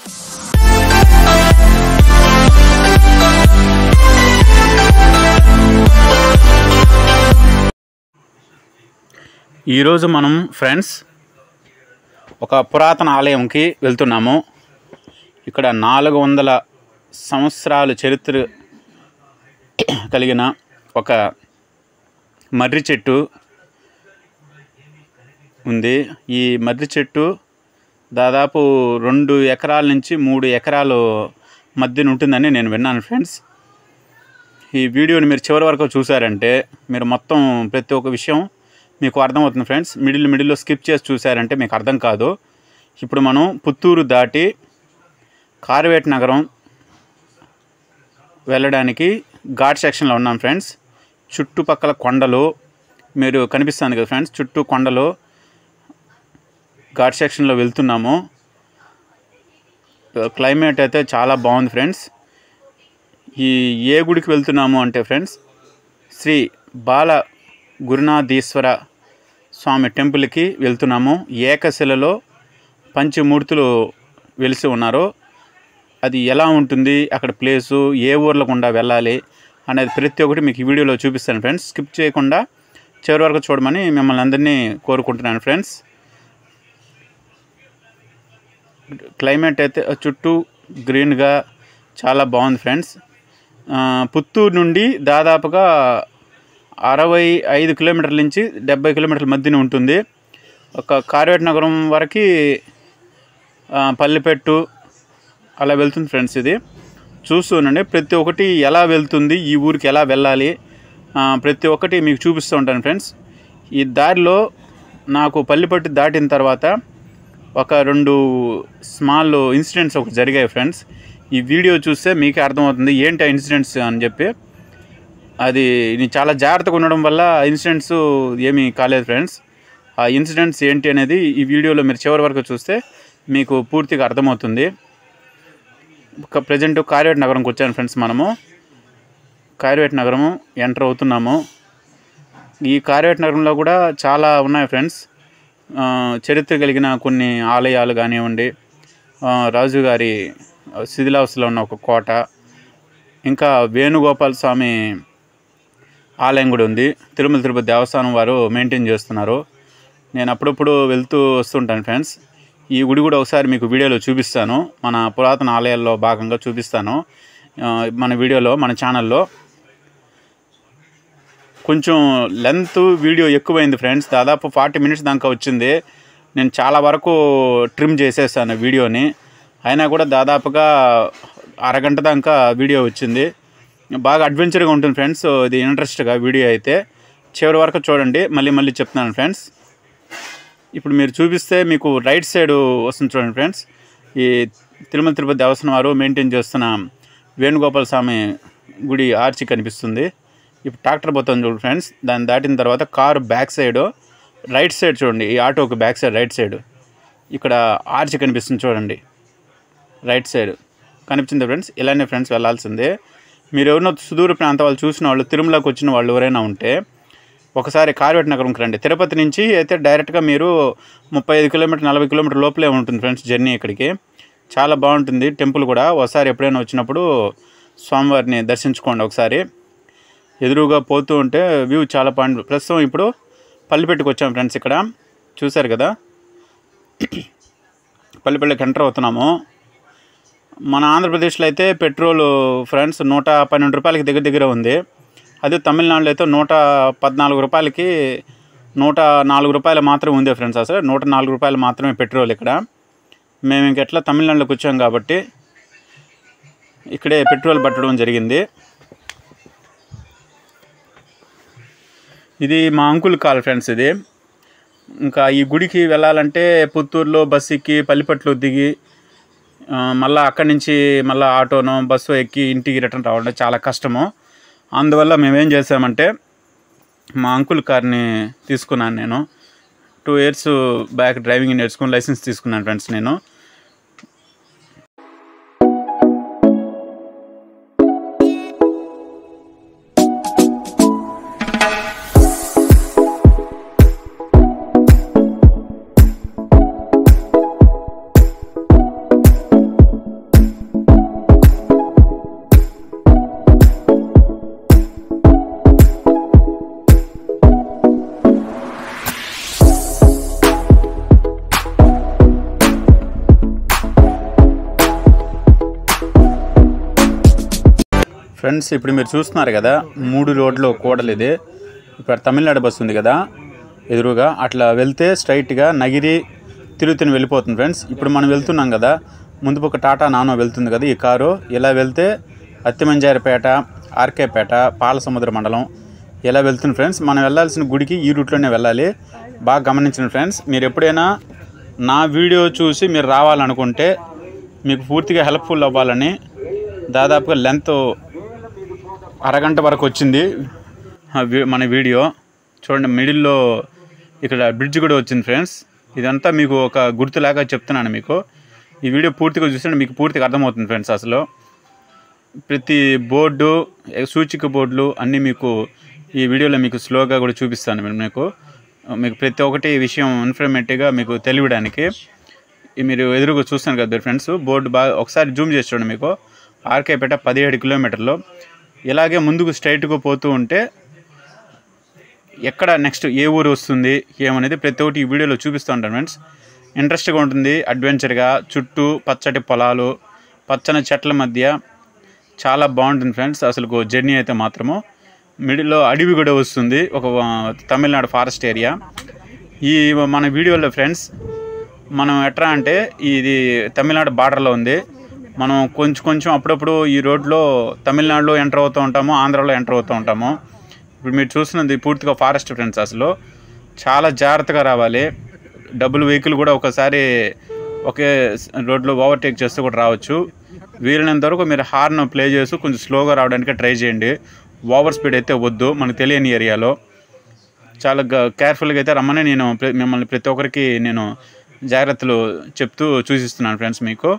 ఈరోజు మనం ఫ్రెండ్స్ ఒక పురాతన ఆలయంకి వెళ్తున్నాము ఇక్కడ నాలుగు వందల సంవత్సరాల చరిత్ర కలిగిన ఒక మర్రి చెట్టు ఉంది ఈ మర్రి చెట్టు దాదాపు రెండు ఎకరాల నుంచి మూడు ఎకరాలు మధ్యన ఉంటుందని నేను విన్నాను ఫ్రెండ్స్ ఈ వీడియోని మీరు చివరి వరకు చూసారంటే మీరు మొత్తం ప్రతి ఒక్క విషయం మీకు అర్థమవుతుంది ఫ్రెండ్స్ మిడిల్ మిడిల్లో స్కిప్ చేసి చూసారంటే మీకు అర్థం కాదు ఇప్పుడు మనం పుత్తూరు దాటి కార్వేట్ నగరం వెళ్ళడానికి ఘాట్ సెక్షన్లో ఉన్నాం ఫ్రెండ్స్ చుట్టుపక్కల కొండలు మీరు కనిపిస్తుంది కదా ఫ్రెండ్స్ చుట్టూ కొండలు ఘాట్ సెక్షన్లో వెళ్తున్నాము క్లైమేట్ అయితే చాలా బాగుంది ఫ్రెండ్స్ ఈ ఏ గుడికి వెళ్తున్నాము అంటే ఫ్రెండ్స్ శ్రీ బాల గురునాథీశ్వర స్వామి టెంపుల్కి వెళ్తున్నాము ఏకశిలలో పంచమూర్తులు వెలిసి ఉన్నారు అది ఎలా ఉంటుంది అక్కడ ప్లేసు ఏ ఊర్లో గుండా వెళ్ళాలి అనేది ప్రతి ఒక్కటి మీకు ఈ వీడియోలో చూపిస్తాను ఫ్రెండ్స్ స్కిప్ చేయకుండా చివరి వరకు చూడమని మిమ్మల్ని అందరినీ కోరుకుంటున్నాను ఫ్రెండ్స్ క్లైమేట్ అయితే చుట్టూ గ్రీన్గా చాలా బాగుంది ఫ్రెండ్స్ ఆ, పుత్తూరు నుండి దాదాపుగా అరవై ఐదు కిలోమీటర్ల నుంచి డెబ్బై కిలోమీటర్ల మధ్యన ఉంటుంది ఒక కార్వేట్ నగరం వరకు పల్లెపెట్టు అలా వెళ్తుంది ఫ్రెండ్స్ ఇది చూస్తూనండి ప్రతి ఒక్కటి ఎలా వెళ్తుంది ఈ ఊరికి ఎలా వెళ్ళాలి ఆ, ప్రతి ఒక్కటి మీకు చూపిస్తూ ఉంటాను ఫ్రెండ్స్ ఈ దారిలో నాకు పల్లెపట్టు దాటిన తర్వాత ఒక రెండు స్మాల్ ఇన్సిడెంట్స్ ఒకటి జరిగాయి ఫ్రెండ్స్ ఈ వీడియో చూస్తే మీకే అర్థమవుతుంది ఏంటి ఆ ఇన్సిడెంట్స్ అని చెప్పి అది నేను చాలా జాగ్రత్తగా ఉండడం వల్ల ఇన్సిడెంట్స్ ఏమీ కాలేదు ఫ్రెండ్స్ ఆ ఇన్సిడెంట్స్ ఏంటి అనేది ఈ వీడియోలో మీరు చివరి వరకు చూస్తే మీకు పూర్తిగా అర్థమవుతుంది ఒక ప్రజెంట్ కార్వేట్ నగరంకి వచ్చాను ఫ్రెండ్స్ మనము కార్వేట్ నగరము ఎంటర్ అవుతున్నాము ఈ కార్వేట్ నగరంలో కూడా చాలా ఉన్నాయి ఫ్రెండ్స్ ఆ, చరిత్ర కలిగిన కొన్ని ఆలయాలు కానివ్వండి ఆ, రాజుగారి శిథిలావస్థలో ఉన్న ఒక కోట ఇంకా వేణుగోపాల స్వామి ఆలయం కూడా ఉంది తిరుమల తిరుపతి దేవస్థానం వారు మెయింటైన్ చేస్తున్నారు నేను అప్పుడప్పుడు వెళ్తూ వస్తుంటాను ఫ్రెండ్స్ ఈ గుడి కూడా ఒకసారి మీకు వీడియోలో చూపిస్తాను మన పురాతన ఆలయాల్లో భాగంగా చూపిస్తాను ఆ, మన వీడియోలో మన ఛానల్లో కొంచెం లెంత్ వీడియో ఎక్కువైంది ఫ్రెండ్స్ దాదాపు ఫార్టీ మినిట్స్ దాకా వచ్చింది నేను చాలా వరకు ట్రిమ్ చేసేసాను వీడియోని అయినా కూడా దాదాపుగా అరగంట దాకా వీడియో వచ్చింది బాగా అడ్వెంచర్గా ఉంటుంది ఫ్రెండ్స్ ఇది ఇంట్రెస్ట్గా వీడియో అయితే చివరి వరకు చూడండి మళ్ళీ మళ్ళీ చెప్తున్నాను ఫ్రెండ్స్ ఇప్పుడు మీరు చూపిస్తే మీకు రైట్ సైడ్ వస్తుంది చూడండి ఫ్రెండ్స్ ఈ తిరుమల తిరుపతి దేవస్థానం వారు మెయింటైన్ చేస్తున్న వేణుగోపాల స్వామి గుడి ఆర్చి కనిపిస్తుంది ఇప్పుడు ట్రాక్టర్ పోతుంది చూడండి ఫ్రెండ్స్ దాన్ని దాటిన తర్వాత car back side right side చూడండి ఈ ఆటోకి బ్యాక్ సైడ్ రైట్ సైడ్ ఇక్కడ ఆర్చి కనిపిస్తుంది చూడండి రైట్ సైడ్ కనిపించింది ఫ్రెండ్స్ ఇలానే ఫ్రెండ్స్ వెళ్ళాల్సిందే మీరు ఎవరినో సుదూర ప్రాంత వాళ్ళు చూసిన వాళ్ళు తిరుమలకి వచ్చిన వాళ్ళు ఎవరైనా ఉంటే ఒకసారి కార్వేట్ నగరంకి రండి తిరుపతి నుంచి అయితే డైరెక్ట్గా మీరు ముప్పై ఐదు కిలోమీటర్ నలభై కిలోమీటర్ లోపలే ఉంటుంది ఫ్రెండ్స్ జర్నీ ఇక్కడికి చాలా బాగుంటుంది టెంపుల్ కూడా ఒకసారి ఎప్పుడైనా వచ్చినప్పుడు స్వామివారిని దర్శించుకోండి ఒకసారి ఎదురుగా పోతూ ఉంటే వ్యూ చాలా బాగుంది ప్రస్తుతం ఇప్పుడు పల్లిపెట్టుకు వచ్చాం ఫ్రెండ్స్ ఇక్కడ చూశారు కదా పల్లిపల్లికి ఎంటర్ అవుతున్నాము మన ఆంధ్రప్రదేశ్లో అయితే పెట్రోల్ ఫ్రెండ్స్ నూట పన్నెండు రూపాయలకి దగ్గర దగ్గర ఉంది అదే తమిళనాడులో అయితే నూట పద్నాలుగు రూపాయలకి నూట నాలుగు రూపాయలు మాత్రమే ఉంది ఫ్రెండ్స్ అసలు నూట నాలుగు రూపాయలు మాత్రమే పెట్రోల్ ఇక్కడ మేము ఇంకెట్లా తమిళనాడులోకి వచ్చాం కాబట్టి ఇక్కడే పెట్రోల్ పట్టడం జరిగింది ఇది మా అంకుల్ కాల్ ఫ్రెండ్స్ ఇది ఇంకా ఈ గుడికి వెళ్ళాలంటే పుత్తూరులో బస్సు ఎక్కి పల్లిపట్లు దిగి ఆ, మళ్ళా అక్కడి నుంచి మళ్ళీ ఆటోనో బస్సు ఎక్కి ఇంటికి రిటర్న్ రావడం చాలా కష్టము అందువల్ల మేమేం చేసామంటే మా అంకుల్ కార్ని తీసుకున్నాను నేను టూ ఇయర్స్ బ్యాక్ డ్రైవింగ్ నేర్చుకుని లైసెన్స్ తీసుకున్నాను ఫ్రెండ్స్ నేను ఫ్రెండ్స్ ఇప్పుడు మీరు చూస్తున్నారు కదా మూడు రోడ్లు కూడలు ఇది ఇక్కడ తమిళనాడు బస్సు ఉంది కదా ఎదురుగా అట్లా వెళ్తే స్ట్రైట్గా నగిరి తిరుగుతుని వెళ్ళిపోతుంది ఫ్రెండ్స్ ఇప్పుడు మనం వెళ్తున్నాం కదా ముందు పక్క టాటా నానో వెళ్తుంది కదా ఈ కారు ఇలా వెళ్తే అత్తిమంజారిపేట ఆర్కేపేట పాలసముద్ర మండలం ఇలా వెళ్తుంది ఫ్రెండ్స్ మనం వెళ్ళాల్సిన గుడికి ఈ రూట్లోనే వెళ్ళాలి బాగా గమనించిన ఫ్రెండ్స్ మీరు ఎప్పుడైనా నా వీడియో చూసి మీరు రావాలనుకుంటే మీకు పూర్తిగా హెల్ప్ఫుల్ అవ్వాలని దాదాపుగా లెంత్ అరగంట వరకు వచ్చింది ఆ వీ- మన వీడియో చూడండి మిడిల్లో ఇక్కడ బ్రిడ్జ్ కూడా వచ్చింది ఫ్రెండ్స్ ఇదంతా మీకు ఒక గుర్తులాగా చెప్తున్నాను మీకు ఈ వీడియో పూర్తిగా చూస్తే మీకు పూర్తిగా అర్థమవుతుంది ఫ్రెండ్స్ అసలు ప్రతి బోర్డు ఏ సూచిక బోర్డులు అన్నీ మీకు ఈ వీడియోలో మీకు స్లోగా కూడా చూపిస్తాను నేను మీకు మీకు ప్రతి ఒక్కటి విషయం ఇన్ఫర్మేటివ్గా మీకు తెలియడానికి ఈ మీరు ఎదురుగా చూస్తాను కదా ఫ్రెండ్స్ బోర్డు బాగా ఒకసారి జూమ్ చేసి చూడండి మీకు ఆర్కేపేట పదిహేడు కిలోమీటర్లు ఇలాగే ముందుకు స్ట్రైట్గా పోతూ ఉంటే ఎక్కడ నెక్స్ట్ ఏ ఊరు వస్తుంది ఏమనేది ప్రతి ఒక్కటి ఈ వీడియోలో చూపిస్తూ ఉంటాను ఫ్రెండ్స్ ఇంట్రెస్ట్గా ఉంటుంది అడ్వెంచర్గా చుట్టూ పచ్చటి పొలాలు పచ్చని చెట్ల మధ్య చాలా బాగుంటుంది ఫ్రెండ్స్ అసలు జర్నీ అయితే మాత్రము మిడిల్లో అడవి కూడా వస్తుంది ఒక ఆ, తమిళనాడు ఫారెస్ట్ ఏరియా ఈ మన వీడియోలో ఫ్రెండ్స్ మనం ఎట్లా అంటే ఇది తమిళనాడు బార్డర్లో ఉంది మనం కొంచెం కొంచెం అప్పుడప్పుడు ఈ రోడ్లో తమిళనాడులో ఎంటర్ అవుతూ ఉంటాము ఆంధ్రాలో ఎంటర్ అవుతూ ఉంటాము ఇప్పుడు మీరు చూస్తున్నది పూర్తిగా ఫారెస్ట్ ఫ్రెండ్స్ అసలు చాలా జాగ్రత్తగా రావాలి డబుల్ వెహికల్ కూడా ఒకసారి ఒకే రోడ్లో ఓవర్టేక్ చేస్తూ కూడా రావచ్చు వీలైనంత వరకు మీరు హార్న్ ప్లే చేస్తూ కొంచెం స్లోగా రావడానికి ట్రై చేయండి ఓవర్ స్పీడ్ అయితే వద్దు మనకు తెలియని ఏరియాలో చాలా కేర్ఫుల్గా అయితే రమ్మని నేను ప్ర- మిమ్మల్ని ప్రతి ఒక్కరికి నేను జాగ్రత్తలు చెప్తూ చూసిస్తున్నాను ఫ్రెండ్స్ మీకు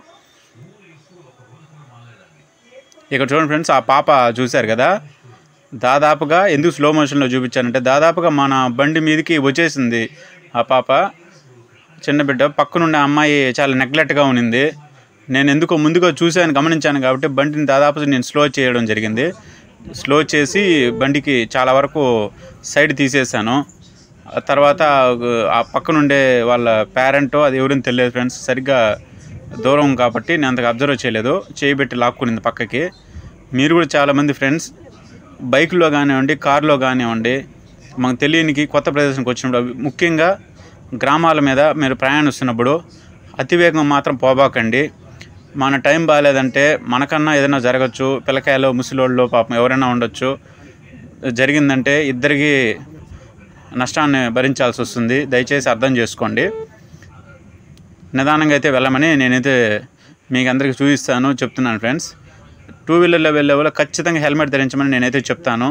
ఇక్కడ చూడండి ఫ్రెండ్స్ ఆ పాప చూశారు కదా దాదాపుగా ఎందుకు స్లో మోషన్లో చూపించానంటే దాదాపుగా మన బండి మీదకి వచ్చేసింది ఆ పాప చిన్న బిడ్డ పక్కనున్న అమ్మాయి చాలా నెగ్లెక్ట్గా ఉన్నింది నేను ఎందుకో ముందుగా చూశాను గమనించాను కాబట్టి బండిని దాదాపు నేను స్లో చేయడం జరిగింది స్లో చేసి బండికి చాలా వరకు సైడ్ తీసేసాను ఆ తర్వాత ఆ పక్కనుండే వాళ్ళ పేరెంట్ అది ఎవరిని తెలియదు ఫ్రెండ్స్ సరిగ్గా దూరం కాబట్టి నేను అంతగా అబ్జర్వ్ చేయలేదు చేయబెట్టి లాక్కునింది పక్కకి మీరు కూడా చాలామంది ఫ్రెండ్స్ బైక్లో కానివ్వండి కార్లో కానివ్వండి మనకు తెలియనికి కొత్త ప్రదేశానికి వచ్చినప్పుడు అవి ముఖ్యంగా గ్రామాల మీద మీరు ప్రయాణిస్తున్నప్పుడు అతివేగం మాత్రం పోబాకండి మన టైం బాగాలేదంటే మనకన్నా ఏదైనా జరగచ్చు పిల్లకాయలు ముసలోళ్ళు పాపం ఎవరైనా ఉండొచ్చు జరిగిందంటే ఇద్దరికి నష్టాన్ని భరించాల్సి వస్తుంది దయచేసి అర్థం చేసుకోండి నిదానంగా అయితే వెళ్ళమని నేనైతే మీకు అందరికీ చూపిస్తాను చెప్తున్నాను ఫ్రెండ్స్ టూ వీలర్లో వెళ్ళే వాళ్ళు ఖచ్చితంగా హెల్మెట్ ధరించమని నేనైతే చెప్తాను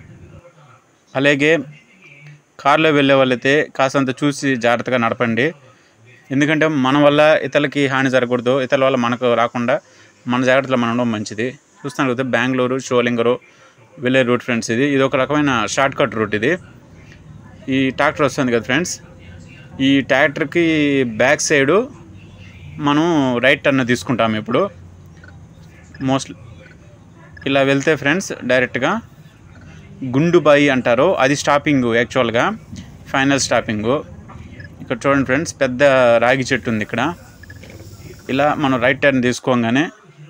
అలాగే కార్లో వెళ్ళే వాళ్ళైతే కాసంత చూసి జాగ్రత్తగా నడపండి ఎందుకంటే మన వల్ల ఇతరులకి హాని జరగకూడదు ఇతరుల వల్ల మనకు రాకుండా మన జాగ్రత్తలో మనం ఉండడం మంచిది చూస్తాను కదా బెంగళూరు షోలింగరు వెళ్ళే రూట్ ఫ్రెండ్స్ ఇది ఇది ఒక రకమైన షార్ట్ కట్ రూట్ ఇది ఈ ట్రాక్టర్ వస్తుంది కదా ఫ్రెండ్స్ ఈ ట్రాక్టర్కి బ్యాక్ సైడు మనం రైట్ టర్న్ తీసుకుంటాము ఇప్పుడు మోస్ట్ ఇలా వెళ్తే ఫ్రెండ్స్ డైరెక్ట్గా గుండుబాయి అంటారు అది స్టాపింగ్ యాక్చువల్గా ఫైనల్ స్టాపింగు ఇక్కడ చూడండి ఫ్రెండ్స్ పెద్ద రాగి చెట్టు ఉంది ఇక్కడ ఇలా మనం రైట్ టర్న్ తీసుకోగానే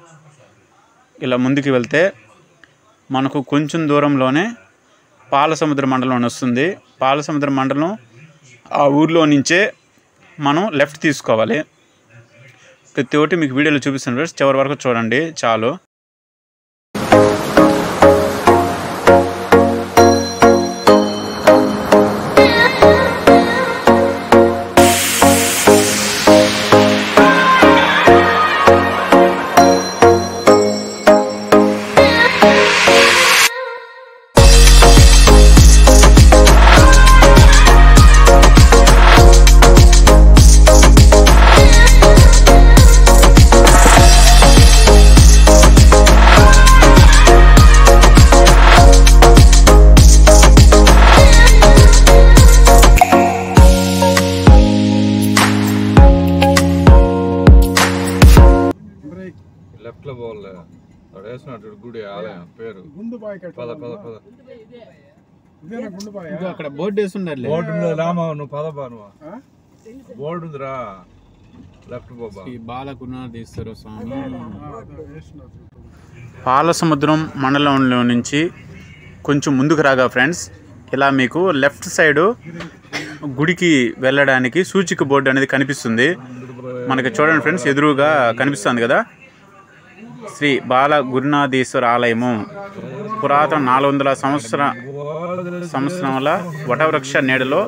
ఇలా ముందుకు వెళ్తే మనకు కొంచెం దూరంలోనే పాలసముద్ర మండలం అని వస్తుంది పాలసముద్ర మండలం ఆ ఊర్లో నుంచే మనం లెఫ్ట్ తీసుకోవాలి ప్రతి ఒక్కటి మీకు వీడియోలో చూపిస్తాను ఫ్రెండ్స్ చివరి వరకు చూడండి చాలు లెఫ్ట్ లో పోలే వాడు వేసినట్టు గుడి ఆలయం పేరు గుండుబాయి కట్ట పద పద పద ఇదేనా గుండుబాయ అక్కడ బోర్డు వేసి ఉండాలి బోర్డు ఉంది రామా నువ్వు పద బా నువ్వు బోర్డు ఉందిరా లెఫ్ట్ బాబా ఈ బాలగుణాధీశ్వర స్వామి వేస్తున్నారు పాల సముద్రం మండలంలో నుంచి కొంచెం ముందుకు రాగా ఫ్రెండ్స్ ఇలా మీకు లెఫ్ట్ సైడు గుడికి వెళ్ళడానికి సూచిక బోర్డు అనేది కనిపిస్తుంది మనకి చూడండి ఫ్రెండ్స్ ఎదురుగా కనిపిస్తుంది కదా శ్రీ బాల గురునాథీశ్వర ఆలయము పురాతన నాలుగు వందల సంవత్సర సంవత్సరముల వటవృక్ష నీడలో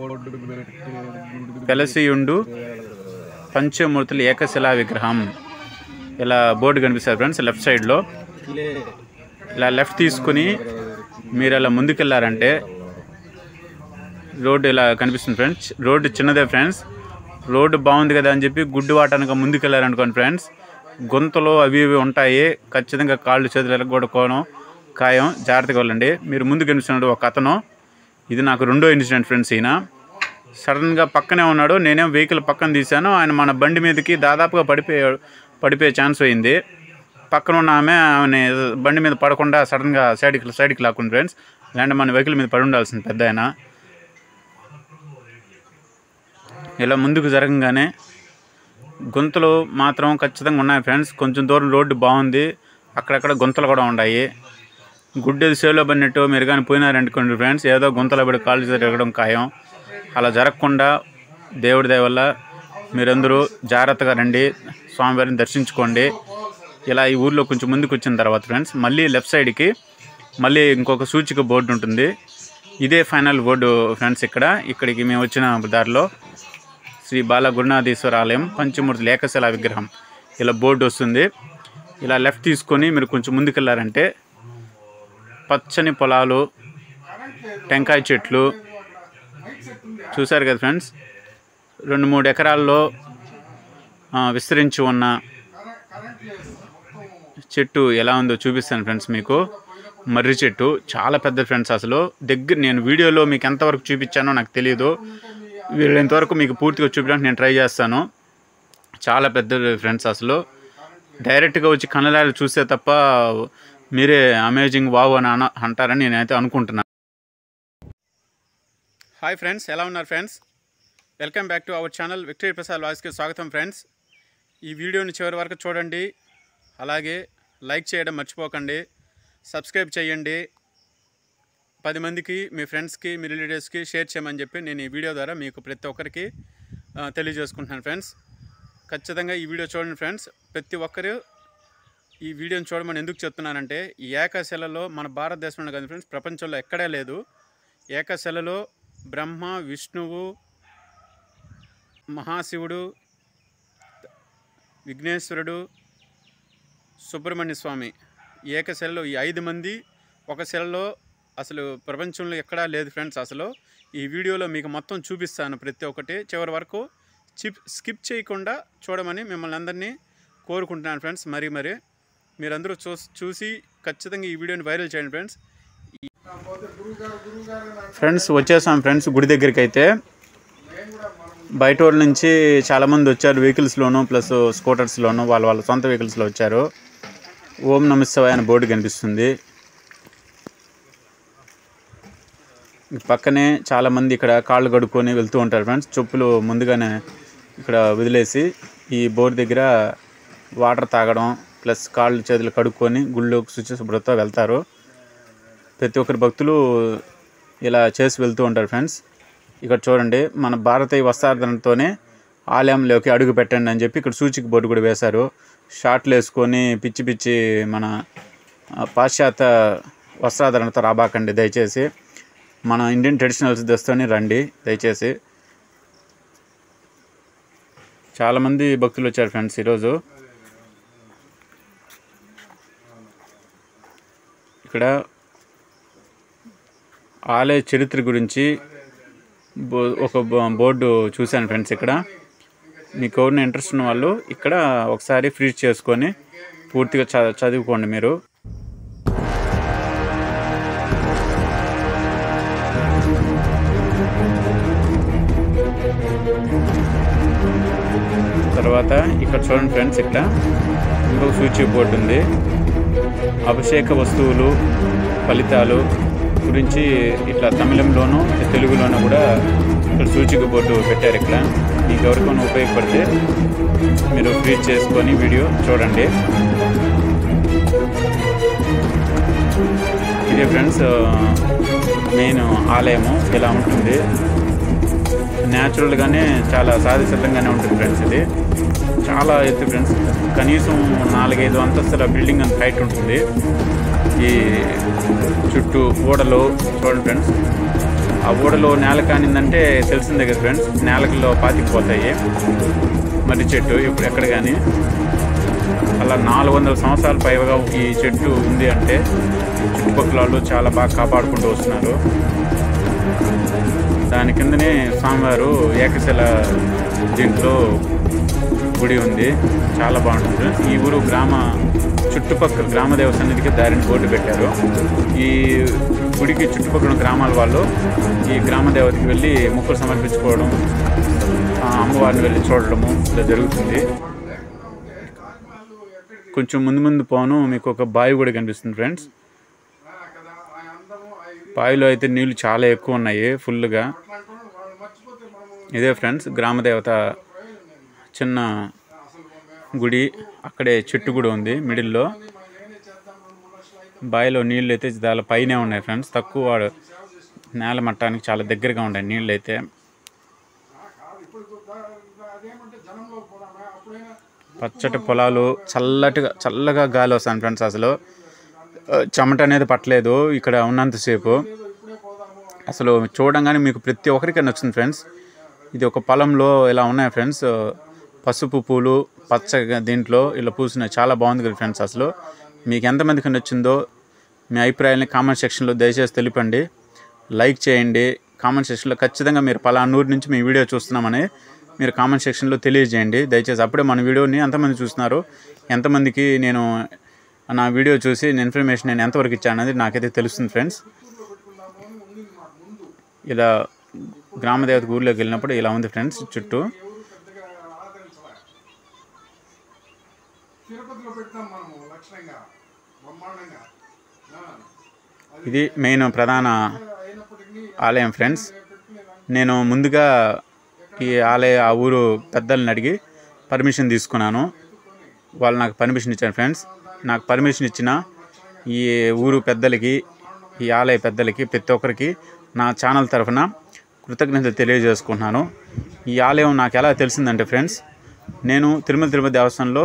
వెలసియుండు పంచమూర్తుల ఏకశిలా విగ్రహం ఇలా బోర్డు కనిపిస్తుంది ఫ్రెండ్స్ లెఫ్ట్ సైడ్లో ఇలా లెఫ్ట్ తీసుకుని మీరు అలా ముందుకెళ్ళారంటే రోడ్డు ఇలా కనిపిస్తుంది ఫ్రెండ్స్ రోడ్డు చిన్నదే ఫ్రెండ్స్ రోడ్డు బాగుంది కదా అని చెప్పి గుడ్డు వాటానికి ముందుకెళ్ళారనుకోండి ఫ్రెండ్స్ గుంతలు అవి ఇవి ఉంటాయి ఖచ్చితంగా కాళ్ళు చేతులు ఎలగొడుకోవడం ఖాయం జాగ్రత్తగా వెళ్ళండి మీరు ముందు కనిపిస్తున్నాడు ఒక అతను ఇది నాకు రెండో ఇన్సిడెంట్ ఫ్రెండ్స్ ఈయన సడన్గా పక్కనే ఉన్నాడు నేనేం వెహికల్ పక్కన తీశాను ఆయన మన బండి మీదకి దాదాపుగా పడిపోయాడు పడిపోయే ఛాన్స్ అయింది పక్కన ఉన్న ఆమె ఆమె బండి మీద పడకుండా సడన్గా సైడ్కి సైడ్కి లాక్కుంది ఫ్రెండ్స్ లేదంటే మన వెహికల్ మీద పడి ఉండాల్సింది పెద్ద ఆయన ఇలా ముందుకు జరగంగానే గుంతలు మాత్రం ఖచ్చితంగా ఉన్నాయి ఫ్రెండ్స్ కొంచెం దూరం రోడ్డు బాగుంది అక్కడక్కడ గుంతలు కూడా ఉన్నాయి గుడ్డేది సేలో పడినట్టు మీరు కానీ పోయినారనుకోండి ఫ్రెండ్స్ ఏదో గుంతలో పడి కాళ్ళు తిరగడం ఖాయం అలా జరగకుండా దేవుడి దయ వల్ల మీరందరూ జాగ్రత్తగా రండి స్వామివారిని దర్శించుకోండి ఇలా ఈ ఊర్లో కొంచెం ముందుకు వచ్చిన తర్వాత ఫ్రెండ్స్ మళ్ళీ లెఫ్ట్ సైడ్కి మళ్ళీ ఇంకొక సూచిక బోర్డు ఉంటుంది ఇదే ఫైనల్ బోర్డు ఫ్రెండ్స్ ఇక్కడ ఇక్కడికి మేము వచ్చిన దారిలో శ్రీ బాల గురునాథీశ్వర ఆలయం పంచమూర్తి ఏకశిలా విగ్రహం ఇలా బోర్డు వస్తుంది ఇలా లెఫ్ట్ తీసుకొని మీరు కొంచెం ముందుకెళ్ళారంటే పచ్చని పొలాలు టెంకాయ చెట్లు చూశారు కదా ఫ్రెండ్స్ రెండు మూడు ఎకరాల్లో ఆ, విస్తరించి ఉన్న చెట్టు ఎలా ఉందో చూపిస్తాను ఫ్రెండ్స్ మీకు మర్రి చెట్టు చాలా పెద్ద ఫ్రెండ్స్ అసలు దగ్గర నేను వీడియోలో మీకు ఎంతవరకు చూపించానో నాకు తెలియదు వీళ్ళంతవరకు మీకు పూర్తిగా చూపించడానికి నేను ట్రై చేస్తాను చాలా పెద్ద ఫ్రెండ్స్ అసలు డైరెక్ట్గా వచ్చి కన్నడాలు చూస్తే తప్ప మీరే అమేజింగ్ వావ్ అని అన అంటారని నేనైతే అనుకుంటున్నాను హాయ్ ఫ్రెండ్స్ ఎలా ఉన్నారు friends welcome back to our channel victory Prasad వాయిస్కి స్వాగతం ఫ్రెండ్స్ ఈ వీడియోని చివరి వరకు చూడండి అలాగే లైక్ చేయడం మర్చిపోకండి సబ్స్క్రైబ్ చేయండి పది మందికి మీ ఫ్రెండ్స్కి మీ రిలేటివ్స్కి షేర్ చేయమని చెప్పి నేను ఈ వీడియో ద్వారా మీకు ప్రతి ఒక్కరికి ఆ, తెలియజేసుకుంటున్నాను ఫ్రెండ్స్ ఖచ్చితంగా ఈ వీడియో చూడండి ఫ్రెండ్స్ ప్రతి ఒక్కరు ఈ వీడియోని చూడమని ఎందుకు చెప్తున్నానంటే ఈ ఏకశిలలో మన భారతదేశంలో కాదు ఫ్రెండ్స్ ప్రపంచంలో ఎక్కడే లేదు ఏకశిలలో బ్రహ్మ విష్ణువు మహాశివుడు విఘ్నేశ్వరుడు సుబ్రహ్మణ్య స్వామి ఏకశిలలో ఈ ఐదు మంది ఒక శిలలో అసలు ప్రపంచంలో ఎక్కడా లేదు ఫ్రెండ్స్ అసలు ఈ వీడియోలో మీకు మొత్తం చూపిస్తాను ప్రతి ఒక్కటి చివరి వరకు చిప్ స్కిప్ చేయకుండా చూడమని మిమ్మల్ని అందరినీ కోరుకుంటున్నాను ఫ్రెండ్స్ మరీ మరీ మీరందరూ చూ చూసి ఖచ్చితంగా ఈ వీడియోని వైరల్ చేయండి ఫ్రెండ్స్ ఫ్రెండ్స్ వచ్చేసాం ఫ్రెండ్స్ గుడి దగ్గరికి అయితే బయట ఊళ్ళ నుంచి చాలామంది వచ్చారు వెహికల్స్లోను ప్లస్ స్కూటర్స్లోను వాళ్ళ వాళ్ళ సొంత వెహికల్స్లో వచ్చారు ఓం నమస్తవాయ అనే బోర్డు కనిపిస్తుంది ఈ పక్కనే చాలామంది ఇక్కడ కాళ్ళు కడుక్కొని వెళ్తూ ఉంటారు ఫ్రెండ్స్ చెప్పులు ముందుగానే ఇక్కడ వదిలేసి ఈ బోర్డు దగ్గర వాటర్ తాగడం ప్లస్ కాళ్ళు చేతులు కడుక్కొని గుళ్ళోకి శుచి శుభ్రతతో వెళ్తారు ప్రతి ఒక్కరి భక్తులు ఇలా చేసి వెళ్తూ ఉంటారు ఫ్రెండ్స్ ఇక్కడ చూడండి మన భారతీయ వస్త్రాధరణతోనే ఆలయంలోకి అడుగు పెట్టండి అని చెప్పి ఇక్కడ సూచిక బోర్డు కూడా వేశారు షార్ట్లు వేసుకొని పిచ్చి పిచ్చి మన ఆ, పాశ్చాత్య వస్త్రాధరణతో రాబాకండి దయచేసి మన ఇండియన్ ట్రెడిషనల్స్ దస్తోని రండి దయచేసి చాలామంది భక్తులు వచ్చారు ఫ్రెండ్స్ ఈరోజు ఇక్కడ ఆలయ చరిత్ర గురించి బో ఒక బో- బోర్డు చూశాను ఫ్రెండ్స్ ఇక్కడ మీకు ఎవరిన ఇంట్రెస్ట్ ఉన్న వాళ్ళు ఇక్కడ ఒకసారి ఫ్రీ చేసుకొని పూర్తిగా చ చదువుకోండి మీరు తర్వాత ఇక్కడ చూడండి ఫ్రెండ్స్ ఇక్కడ ఇంకొక సూచి బోర్డు ఉంది అభిషేక వస్తువులు ఫలితాలు గురించి ఇట్లా తమిళంలోనూ తెలుగులోనూ కూడా ఇక్కడ సూచిక బోర్డు పెట్టారు ఇక్కడ మీకు ఎవరికైనా ఉపయోగపడితే మీరు ఫ్రీజ్ చేసుకొని వీడియో చూడండి ఇదే ఫ్రెండ్స్ మెయిన్ ఆలయము ఇలా ఉంటుంది న్యాచురల్గానే చాలా సాధిసిద్ధంగానే ఉంటుంది ఫ్రెండ్స్ ఇది చాలా ఎత్తు ఫ్రెండ్స్ కనీసం నాలుగైదు అంతస్తుల బిల్డింగ్ అంత హైట్ ఉంటుంది ఈ చుట్టూ ఓడలు చూడండి ఫ్రెండ్స్ ఆ ఓడలో నేల కానిందంటే తెలిసిందే కదా ఫ్రెండ్స్ నేలకల్లో పాతికిపోతాయి మర్రి చెట్టు ఇప్పుడు ఎక్కడ కానీ అలా నాలుగు వందల సంవత్సరాల పైగా ఈ చెట్టు ఉంది అంటే చుట్టుపక్కల వాళ్ళు చాలా బాగా కాపాడుకుంటూ వస్తున్నారు దాని కిందనే స్వామివారు ఏకశిల దీంట్లో గుడి ఉంది చాలా బాగుంటుంది ఫ్రెండ్స్. ఈ ఊరు గ్రామ చుట్టుపక్కల గ్రామదేవ సన్నిధికి దారిని బోర్డు పెట్టారు ఈ గుడికి చుట్టుపక్కల గ్రామాల వాళ్ళు ఈ గ్రామదేవతకి వెళ్ళి మొక్కులు సమర్పించుకోవడం ఆ అమ్మవారిని వెళ్ళి చూడడము ఇలా జరుగుతుంది కొంచెం ముందు ముందు పోను మీకు ఒక బావి కూడా కనిపిస్తుంది ఫ్రెండ్స్ బావిలో అయితే నీళ్లు చాలా ఎక్కువ ఉన్నాయి ఫుల్గా ఇదే ఫ్రెండ్స్ గ్రామదేవత చిన్న గుడి అక్కడే చెట్టు కూడా ఉంది మిడిల్లో బావిలో నీళ్ళు అయితే చాలా పైనే ఉన్నాయి ఫ్రెండ్స్ తక్కువ నేల మట్టానికి చాలా దగ్గరగా ఉన్నాయి నీళ్ళు అయితే పచ్చటి పొలాలు చల్లటిగా చల్లగా గాలి వస్తాను ఫ్రెండ్స్ అసలు ఆ, చెమట అనేది పట్టలేదు ఇక్కడ ఉన్నంతసేపు అసలు చూడంగానే మీకు ప్రతి ఒక్కరికి నచ్చుతుంది ఫ్రెండ్స్ ఇది ఒక పొలంలో ఇలా ఉన్నాయి ఫ్రెండ్స్ పసుపు పూలు పచ్చగా దీంట్లో ఇలా పూసినాయి చాలా బాగుంది కదా ఫ్రెండ్స్ అసలు మీకు ఎంతమందికి నచ్చిందో మీ అభిప్రాయాన్ని కామెంట్ సెక్షన్లో దయచేసి తెలిపండి లైక్ చేయండి కామెంట్ సెక్షన్లో ఖచ్చితంగా మీరు పలానా ఊరి నుంచి మీ వీడియో చూస్తున్నామని మీరు కామెంట్ సెక్షన్లో తెలియజేయండి దయచేసి అప్పుడే మన వీడియోని ఎంతమంది చూస్తున్నారు ఎంతమందికి నేను నా వీడియో చూసి నేను ఇన్ఫర్మేషన్ నేను ఎంతవరకు ఇచ్చాను అనేది నాకైతే తెలుస్తుంది ఫ్రెండ్స్ ఇలా గ్రామదేవత ఊర్లోకి వెళ్ళినప్పుడు ఇలా ఉంది ఫ్రెండ్స్ చుట్టూ తిరుపతిలో పెట్టాం మనము లక్షణంగా బ్రహ్మాండంగా ఆ, ఇది మెయిన్ ప్రధాన అయినప్పటికీ ఆలయం ఫ్రెండ్స్ నేను ముందుగా ఈ ఆలయ ఆ ఊరు పెద్దల్ని అడిగి పర్మిషన్ తీసుకున్నాను వాళ్ళు నాకు పర్మిషన్ ఇచ్చారు ఫ్రెండ్స్ నాకు పర్మిషన్ ఇచ్చిన ఈ ఊరు పెద్దలకి ఈ ఆలయ పెద్దలకి ప్రతి ఒక్కరికి నా ఛానల్ తరఫున కృతజ్ఞతలు తెలియజేసుకుంటున్నాను ఈ ఆలయం నాకు ఎలా తెలిసిందంటే ఫ్రెండ్స్ నేను తిరుమల తిరుపతి దేవస్థానంలో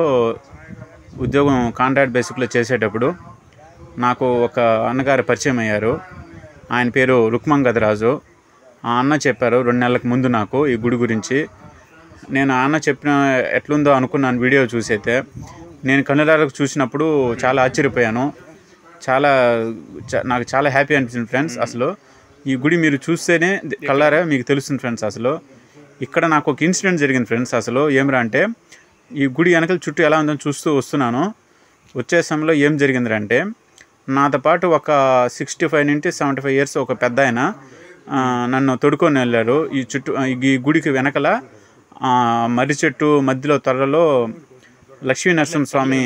ఉద్యోగం కాంట్రాక్ట్ బేసిక్లో చేసేటప్పుడు నాకు ఒక అన్నగారు పరిచయం అయ్యారు ఆయన పేరు రుక్మంగదరాజు ఆ అన్న చెప్పారు రెండు నెలలకు ముందు నాకు ఈ గుడి గురించి నేను ఆ అన్న చెప్పిన ఎట్లుందో అనుకున్నాను వీడియో చూసైతే నేను కన్నులారకు చూసినప్పుడు చాలా ఆశ్చర్యపోయాను చాలా చ- నాకు చాలా హ్యాపీ అనిపించింది ఫ్రెండ్స్ అసలు ఈ గుడి మీరు చూస్తేనే కళ్ళారా మీకు తెలుస్తుంది ఫ్రెండ్స్ అసలు ఇక్కడ నాకు ఒక ఇన్సిడెంట్ జరిగింది ఫ్రెండ్స్ అసలు ఏమిరా అంటే ఈ గుడి వెనకల చుట్టూ ఎలా ఉందని చూస్తూ వస్తున్నాను వచ్చే సమయంలో ఏం జరిగిందంటే నాతో పాటు ఒక సిక్స్టీ ఫైవ్ నుండి సెవెంటీ ఫైవ్ ఇయర్స్ ఒక పెద్ద ఆయన ఆ, నన్ను తొడుకొని వెళ్ళారు ఈ చుట్టూ ఈ గుడికి వెనకల ఆ, మర్రి చెట్టు మధ్యలో త్వరలో లక్ష్మీ నరసింహస్వామి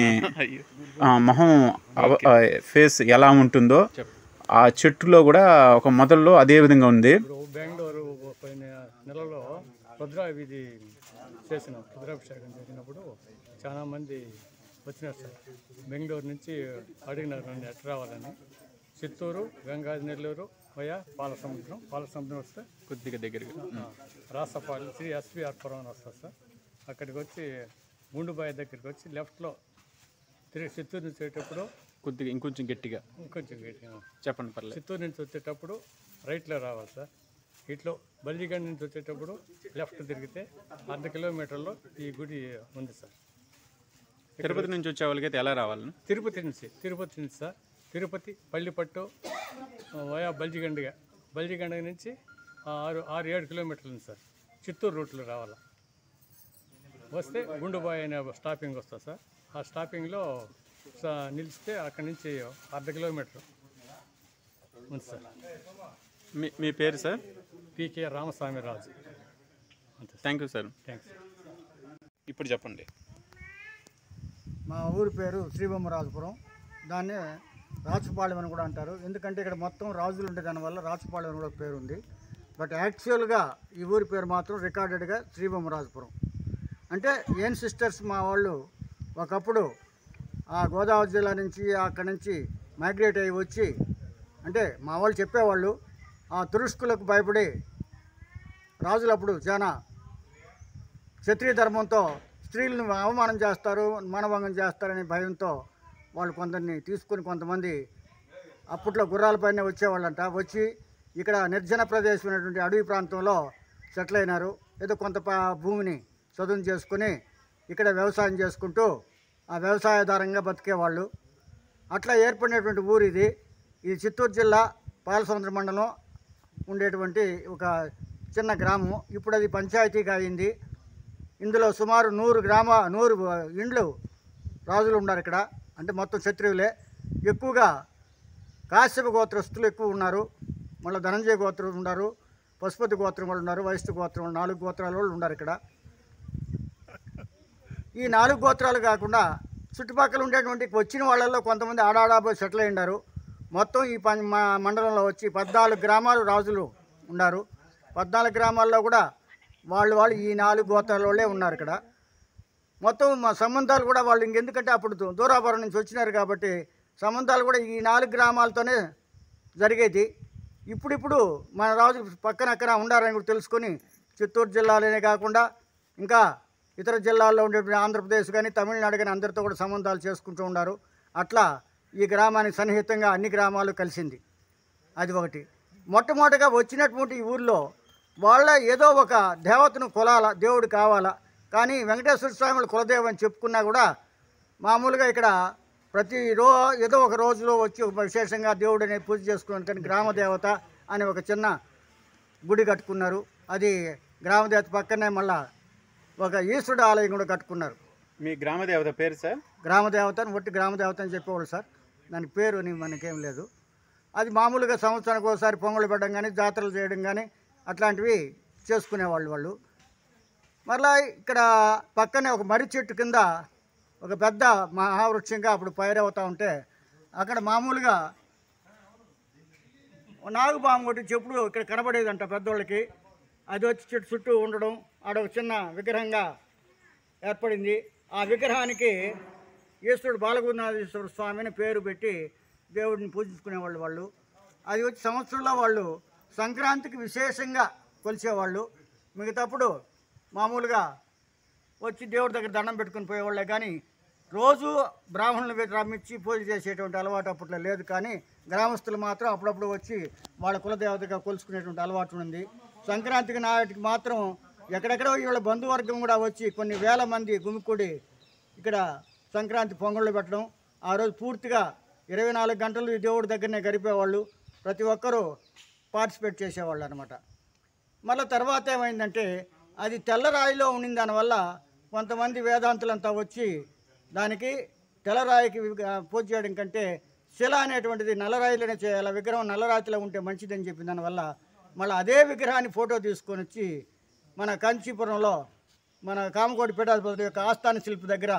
ఆ, మొహం అవ- ఆ, ఫేస్ ఎలా ఉంటుందో ఆ చెట్టులో కూడా ఒక మొదల్లో అదే విధంగా ఉంది ఇప్పుడు బెంగళూరు పోయిన నెలలో రుద్ర వీధి చేసినాం రుద్రాభిషేకం చేసినప్పుడు చాలా మంది వచ్చినారు సార్ బెంగళూరు నుంచి అడిగినారు నన్ను ఎట్లా రావాలని చిత్తూరు గంగాది నెల్లూరు పోయా పాలసముద్రం పాలసముద్రం వస్తే కొద్దిగా దగ్గరగా ఆ, రాసపాలి శ్రీ ఎస్విఆర్పురం అని వస్తుంది సార్ అక్కడికి వచ్చి గుండుబాయి దగ్గరికి వచ్చి లెఫ్ట్లో తిరిగి చిత్తూరు నుంచి వచ్చేటప్పుడు కొద్దిగా ఇంకొంచెం గట్టిగా ఇంకొంచెం గట్టిగా చెప్పండి పర్లేదు చిత్తూరు నుంచి వచ్చేటప్పుడు రైట్లో రావాలి సార్ ఇట్లో బల్లిగండ నుంచి వచ్చేటప్పుడు లెఫ్ట్ తిరిగితే అర్ధ కిలోమీటర్లో ఈ గుడి ఉంది సార్ తిరుపతి నుంచి వచ్చే వాళ్ళకైతే ఎలా రావాలి తిరుపతి నుంచి తిరుపతి నుంచి సార్ తిరుపతి పల్లిపట్టు ఆ, వయా బల్జిగండగా బల్జిగండ నుంచి ఆ, ఆరు ఆరు ఏడు కిలోమీటర్లు ఉంది సార్ చిత్తూరు రూట్లో రావాలా వస్తే గుండుబాయ్ అనే స్టాపింగ్ వస్తుంది సార్ ఆ స్టాపింగ్లో స- నిలిస్తే అక్కడి నుంచి అర్ధ కిలోమీటర్ ఉంది సార్ మీ మీ పేరు సార్ పీకే రామస్వామి రాజు అంతే sir thank you sir thanks ఇప్పుడు చెప్పండి మా ఊరి పేరు శ్రీబొమ్మరాజపురం దాన్ని రాచుపాళెం అని కూడా అంటారు ఎందుకంటే ఇక్కడ మొత్తం రాజులు ఉండే దానివల్ల రాచుపాళెం అని కూడా పేరు ఉంది బట్ యాక్చువల్గా ఈ ఊరి పేరు మాత్రం రికార్డెడ్గా శ్రీబొమ్మరాజపురం అంటే ఏన్ సిస్టర్స్ మా వాళ్ళు ఒకప్పుడు ఆ గోదావరి జిల్లా నుంచి అక్కడి నుంచి మైగ్రేట్ అయ్యి వచ్చి అంటే మా వాళ్ళు చెప్పేవాళ్ళు ఆ తురుష్కులకు భయపడి రాజులు అప్పుడు చాలా క్షత్రియ ధర్మంతో స్త్రీలను అవమానం చేస్తారు మానభంగం చేస్తారనే భయంతో వాళ్ళు కొందరిని తీసుకుని కొంతమంది అప్పట్లో గుర్రాలపైనే వచ్చేవాళ్ళంట వచ్చి ఇక్కడ నిర్జన ప్రదేశమైనటువంటి అడవి ప్రాంతంలో సెటిల్ అయినారు ఏదో కొంత ప- భూమిని చదును చేసుకుని ఇక్కడ వ్యవసాయం చేసుకుంటూ ఆ వ్యవసాయాధారంగా బతికేవాళ్ళు అట్లా ఏర్పడినటువంటి ఊరు ఇది ఇది చిత్తూరు జిల్లా పాలసముద్ర మండలం ఉండేటువంటి ఒక చిన్న గ్రామం ఇప్పుడు అది పంచాయతీగా అయింది ఇందులో సుమారు నూరు గ్రామ నూరు ఇండ్లు రాజులు ఉన్నారు ఇక్కడ అంటే మొత్తం క్షత్రియులే ఎక్కువగా కాశ్యప గోత్రస్తులు ఎక్కువ ఉన్నారు మళ్ళీ ధనంజయ గోత్రం ఉన్నారు పశుపతి గోత్రం వాళ్ళు ఉన్నారు వైశ్య గోత్రం వాళ్ళు, నాలుగు గోత్రాల వాళ్ళు ఉన్నారు ఇక్కడ ఈ నాలుగు గోత్రాలు కాకుండా చుట్టుపక్కల ఉండేటువంటి వచ్చిన వాళ్ళల్లో కొంతమంది ఆడాడాబోయి సెటిల్ అయి ఉన్నారు మొత్తం ఈ పం మా మండలంలో వచ్చి పద్నాలుగు గ్రామాలు రాజులు ఉన్నారు పద్నాలుగు గ్రామాల్లో కూడా వాళ్ళు వాళ్ళు ఈ నాలుగు గోత్రాల వాళ్ళే ఉన్నారు ఇక్కడ మొత్తం మా సంబంధాలు కూడా వాళ్ళు ఇంకెందుకంటే అప్పుడు దూ- దూరాపురం నుంచి వచ్చినారు కాబట్టి సంబంధాలు కూడా ఈ నాలుగు గ్రామాలతోనే జరిగేది ఇప్పుడిప్పుడు మన రాజు పక్కన అక్కడ ఉండారని కూడా తెలుసుకొని చిత్తూరు జిల్లాలోనే కాకుండా ఇంకా ఇతర జిల్లాల్లో ఉండే ఆంధ్రప్రదేశ్ కానీ తమిళనాడు కానీ అందరితో కూడా సంబంధాలు చేసుకుంటూ ఉన్నారు అట్లా ఈ గ్రామానికి సన్నిహితంగా అన్ని గ్రామాలు కలిసింది అది ఒకటి మొట్టమొదటిగా వచ్చినటువంటి ఈ ఊర్లో వాళ్ళ ఏదో ఒక దేవతను కొలాల దేవుడు కావాలా కానీ వెంకటేశ్వర స్వామి కులదేవం అని చెప్పుకున్నా కూడా మామూలుగా ఇక్కడ ప్రతి రో ఏదో ఒక రోజులో వచ్చి ఒక విశేషంగా దేవుడు అనేది పూజ చేసుకున్నాను కానీ గ్రామ దేవత అనే ఒక చిన్న గుడి కట్టుకున్నారు అది గ్రామ దేవత పక్కనే మళ్ళా ఒక ఈశ్వరుడు ఆలయం కూడా కట్టుకున్నారు మీ గ్రామ దేవత పేరు సార్ గ్రామ దేవత అని ఒట్టి గ్రామ దేవత అని చెప్పేవాళ్ళు సార్ దాని పేరు అని మనకేం లేదు అది మామూలుగా సంవత్సరానికి ఒకసారి పొంగలు పెట్టడం కానీ జాతరలు చేయడం కానీ అట్లాంటివి చేసుకునేవాళ్ళు వాళ్ళు మరలా ఇక్కడ పక్కనే ఒక మర్రి చెట్టు కింద ఒక పెద్ద మహావృక్షంగా అప్పుడు పైరవుతూ ఉంటే అక్కడ మామూలుగా నాగుపాము ఒకటి చెప్పుడు ఇక్కడ కనబడేదంట పెద్దోళ్ళకి అది వచ్చి చెట్టు చుట్టూ ఉండడం ఆడ ఒక చిన్న విగ్రహంగా ఏర్పడింది ఆ విగ్రహానికి ఈశ్వరుడు బాలగురునాథేశ్వర స్వామి అని పేరు పెట్టి దేవుడిని పూజించుకునేవాళ్ళు వాళ్ళు అది వచ్చి సంవత్సరంలో వాళ్ళు సంక్రాంతికి విశేషంగా కొలిచేవాళ్ళు మిగతాప్పుడు మామూలుగా వచ్చి దేవుడి దగ్గర దండం పెట్టుకుని పోయేవాళ్ళే కానీ రోజు బ్రాహ్మణులు పెట్టి రమ్మించి పూజ చేసేటువంటి అలవాటు అప్పట్లో లేదు కానీ గ్రామస్తులు మాత్రం అప్పుడప్పుడు వచ్చి వాళ్ళ కులదేవతగా కొలుసుకునేటువంటి అలవాటు ఉంది సంక్రాంతికి నాటికి మాత్రం ఎక్కడెక్కడో వీళ్ళ బంధువర్గం కూడా వచ్చి కొన్ని వేల మంది గుమికూడి ఇక్కడ సంక్రాంతి పొంగళ్ళు పెట్టడం ఆ రోజు పూర్తిగా ఇరవై నాలుగు గంటలు ఈ దేవుడి దగ్గరనే గడిపేవాళ్ళు ప్రతి ఒక్కరూ పార్టిసిపేట్ చేసేవాళ్ళు అనమాట మళ్ళీ తర్వాత ఏమైందంటే అది తెల్లరాయిలో ఉండిన దానివల్ల కొంతమంది వేదాంతులంతా వచ్చి దానికి తెల్లరాయికి వి- పూజ చేయడం కంటే శిల అనేటువంటిది నల్లరాయిలోనే చేయాలి విగ్రహం నల్లరాతిలో ఉంటే మంచిదని చెప్పిన దానివల్ల మళ్ళీ అదే విగ్రహాన్ని ఫోటో తీసుకొని వచ్చి మన కాంచీపురంలో మన కామకోటి పీఠాధిపతి యొక్క ఆస్థాన శిల్పి దగ్గర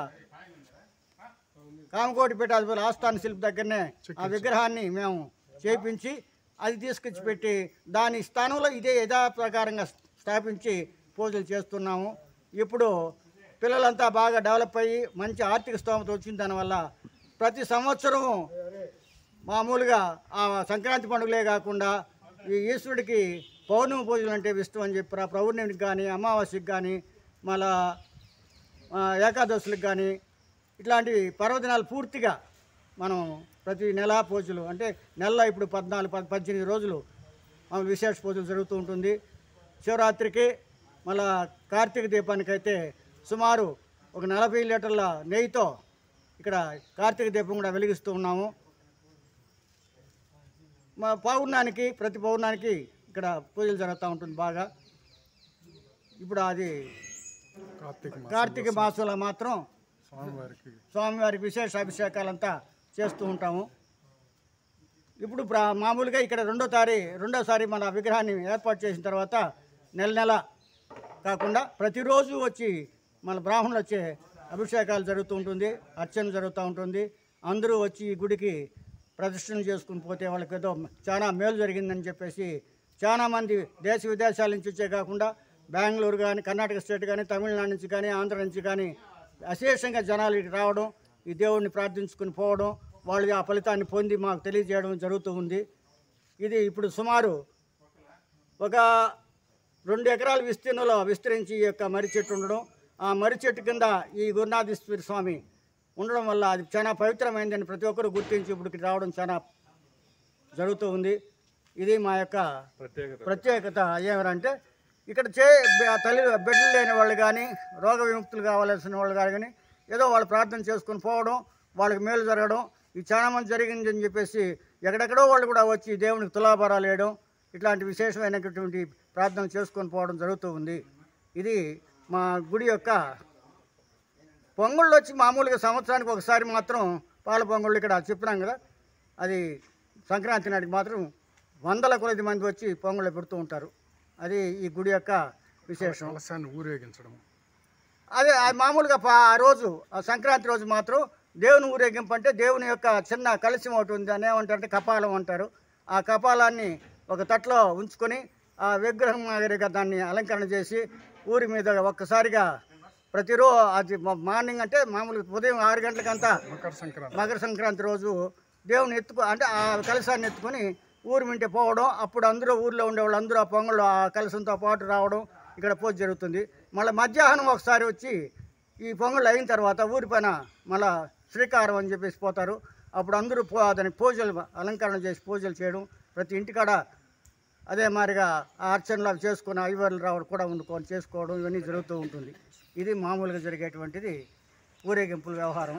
కామకోటి పీఠాధిపతి ఆస్థాన శిల్పి దగ్గరనే ఆ విగ్రహాన్ని మేము చేపించి అది తీసుకొచ్చి పెట్టి దాని స్థానంలో ఇదే యథా ప్రకారంగా స్థాపించి పూజలు చేస్తున్నాము ఇప్పుడు పిల్లలంతా బాగా డెవలప్ అయ్యి మంచి ఆర్థిక స్తోమత వచ్చిన దానివల్ల ప్రతి సంవత్సరం మామూలుగా ఆ సంక్రాంతి పండుగలే కాకుండా ఈ ఈశ్వరుడికి పౌర్ణమి పూజలు అంటే ఇష్టం అని చెప్పి ఆ పౌర్ణమికి కానీ అమావాస్యకి కానీ మళ్ళా ఆ, ఏకాదశులకు కానీ ఇట్లాంటి పర్వదినాలు పూర్తిగా మనం ప్రతి నెల పూజలు అంటే నెలలో ఇప్పుడు పద్నాలుగు పద్- పద్దెనిమిది రోజులు మామూలు విశేష పూజలు జరుగుతూ ఉంటుంది శివరాత్రికి మళ్ళా కార్తీక దీపానికైతే సుమారు ఒక నలభై లీటర్ల నెయ్యితో ఇక్కడ కార్తీక దీపం కూడా వెలిగిస్తూ ఉన్నాము మా పౌర్ణానికి ప్రతి పౌర్ణానికి ఇక్కడ పూజలు జరుగుతూ ఉంటుంది బాగా ఇప్పుడు అది కార్తీక మాసంలో మాత్రం స్వామివారికి విశేష అభిషేకాలంతా చేస్తూ ఉంటాము ఇప్పుడు ప్రా- మామూలుగా ఇక్కడ రెండో తారీ రెండోసారి మన విగ్రహాన్ని ఏర్పాటు చేసిన తర్వాత నెల నెల కాకుండా ప్రతిరోజు వచ్చి మన బ్రాహ్మణులు వచ్చే అభిషేకాలు జరుగుతూ ఉంటుంది అర్చన జరుగుతూ ఉంటుంది అందరూ వచ్చి ఈ గుడికి ప్రదర్శన చేసుకుని పోతే వాళ్ళకి ఏదో చాలా మేలు జరిగిందని చెప్పేసి చాలామంది దేశ విదేశాల నుంచి వచ్చే కాకుండా బెంగళూరు కానీ కర్ణాటక స్టేట్ కానీ తమిళనాడు నుంచి కానీ ఆంధ్ర నుంచి కానీ అశేషంగా జనాలు ఇక్కడికి రావడం ఈ దేవుడిని ప్రార్థించుకుని పోవడం వాళ్ళు ఆ ఫలితాన్ని పొంది మాకు తెలియజేయడం జరుగుతూ ఉంది ఇది ఇప్పుడు సుమారు ఒక రెండు ఎకరాల విస్తీర్ణంలో విస్తరించి ఈ యొక్క మర్రి చెట్టు ఉండడం ఆ మర్రి చెట్టు కింద ఈ గురునాథేశ్వరి స్వామి ఉండడం వల్ల అది చాలా పవిత్రమైందని ప్రతి ఒక్కరు గుర్తించి ఇప్పటికి రావడం చాలా జరుగుతూ ఉంది ఇది మా యొక్క ప్రత్యేకత ప్రత్యేకత ఏమంటే ఇక్కడ చే బ- తల్లి బిడ్డలు లేని వాళ్ళు కానీ రోగ విముక్తులు కావాల్సిన వాళ్ళు కానీ ఏదో వాళ్ళు ప్రార్థన చేసుకుని పోవడం వాళ్ళకి మేలు జరగడం ఇది చాలా మంది జరిగింది అని చెప్పేసి ఎక్కడెక్కడో వాళ్ళు కూడా వచ్చి దేవునికి తులాభారాలు వేయడం ఇట్లాంటి విశేషమైనటువంటి ప్రార్థన చేసుకొని పోవడం జరుగుతూ ఉంది ఇది మా గుడి యొక్క పొంగుళ్ళు వచ్చి మామూలుగా సంవత్సరానికి ఒకసారి మాత్రం పాల పొంగుళ్ళు ఇక్కడ చెప్పినాం కదా అది సంక్రాంతి నాటికి మాత్రం వందల కొలది మంది వచ్చి పొంగుళ్ళు పెడుతూ ఉంటారు అది ఈ గుడి యొక్క విశేషం కలశాన్ని ఊరేగించడం అదే ఆ మామూలుగా పా- ఆ రోజు ఆ సంక్రాంతి రోజు మాత్రం దేవుని ఊరేగింపు అంటే దేవుని యొక్క చిన్న కలశం ఒకటి ఉంది దాన్ని ఏమంటారంటే కపాలం అంటారు ఆ కపాలాన్ని ఒక తట్లో ఉంచుకొని ఆ విగ్రహం మాదిరిగా దాన్ని అలంకరణ చేసి ఊరి మీద ఒక్కసారిగా ప్రతిరోజు అది మా- మార్నింగ్ అంటే మామూలు ఉదయం ఆరు గంటలకంతా మకర సంక్రాంతి మకర సంక్రాంతి రోజు దేవుని ఎత్తుకు అంటే ఆ కలశాన్ని ఎత్తుకొని ఊరి మింటే పోవడం అప్పుడు అందరూ ఊర్లో ఉండే వాళ్ళు అందరూ ఆ పొంగళ్ళు ఆ కలశంతో పాటు రావడం ఇక్కడ పూజ జరుగుతుంది మళ్ళీ మధ్యాహ్నం ఒకసారి వచ్చి ఈ పొంగళ్ళు అయిన తర్వాత ఊరి పైన మళ్ళా శ్రీకారం అని చెప్పేసి పోతారు అప్పుడు అందరూ పో దానికి పూజలు అలంకరణ చేసి పూజలు చేయడం ప్రతి ఇంటికాడ అదే మాదిరిగా ఆ అర్చనలు అవి చేసుకుని ఐవర్లు రావడం కూడా వండుకొని చేసుకోవడం ఇవన్నీ జరుగుతూ ఉంటుంది ఇది మామూలుగా జరిగేటువంటిది ఊరేగింపుల వ్యవహారం